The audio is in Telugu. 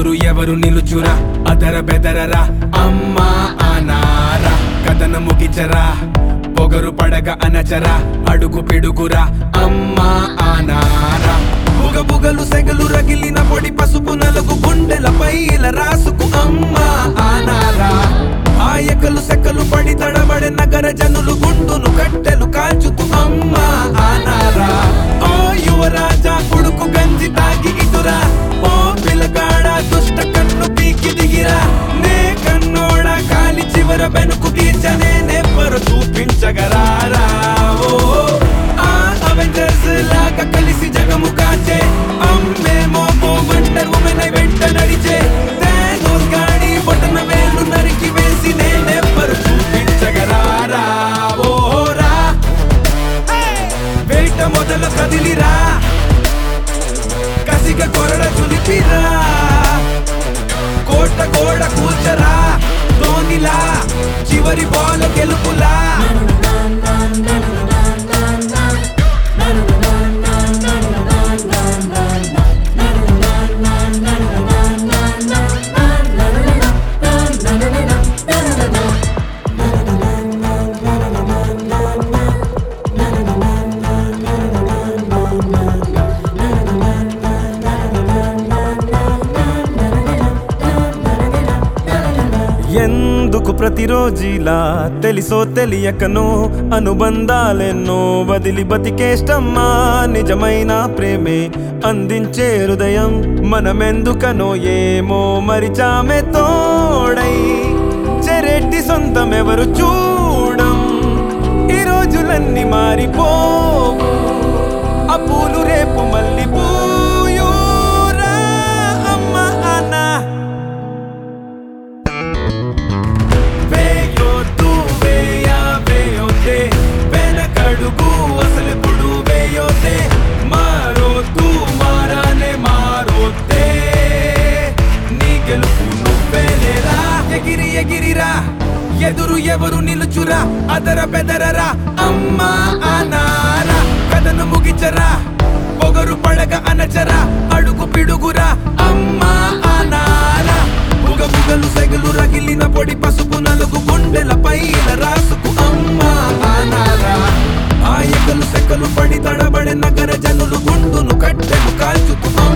ఎదురు ఎవరు నిలుచురా అదర బెదరరా అమ్మా అనారా కథన ముగిచరా పొగరు పడగ అనచరా అడుగు పిడుగురా అమ్మా అనారా బుగ బుగలు సెగలు రగిలిన పొడి పసుపు నలుగు గుండెలపై ఇలా రాసుకు అమ్మా అనారా ఆయకలు సెక్కలు పడి తడబడే నగర జనులు గుండును కట్టెలు కాల్చుతూ అమ్మా అనారా ఓ యువరాజా కొడుకు గంజి తాగి ఇటురా ఓ పిలగాడ దుష్ట కన్ను పీకి దిగిరా నే కన్నోడ కాలి చివర వెనుకు తీర్చనే నెప్పరు చూపించగరారా ఓ ఆ అవెంజర్స్ లాగా కలిసి జగము కాచే అమ్మేమో ఓ వండర్ ఉమెన్ వెంట నడిచే థానోస్ గాడి బొటన వేలు నరికి వేసి నేనెవ్వరు చూపించగరారా ఓ రా వేట మొదల కదిలిరా కసిగ కొరడ చులిపిరా కోట గోడ కూర్చరా ధోనిలా చివరి బాల గెలుపులా ఎందుకు ప్రతిరోజిలా తెలిసో తెలియకనో అనుబంధాలెన్నో వదిలి బతికేష్టమ్మా నిజమైన ప్రేమే అందించే హృదయం మనమెందుకనో ఏమో మరిచామె తోడై చెరెట్టి సొంతమెవరు చూడం ఈ రోజులన్నీ మారిపోవు ఆ పూలు రేపు మళ్ళీ పూయూరా అమ్మ అన్నా వేయొద్దు వేయ వేయొద్దే వెనకడుగు అసలెప్పుడు వేయొద్దే మారొద్దు మారానే మారొద్దే నీ గెలుపు నువ్వేలేరా ఎగిరి ఎగిరిరా ఎదురు ఎవరు నిలుచురా అదర బెదరరా అమ్మా అనారా కథను ముగిచరా పొగరు పడగ అనచరా అడుగు పిడుగురా అమ్మా అనారా బుగ బుగలు సెగలు రగిలిన పొడి పసుపు నలుగు గుండెలపై ఇలా రాసుకు అమ్మా అనారా ఆయకలు సెక్కలు పడి తడబడే నగర జనులు గుండును కట్టెలు కాల్చుతూ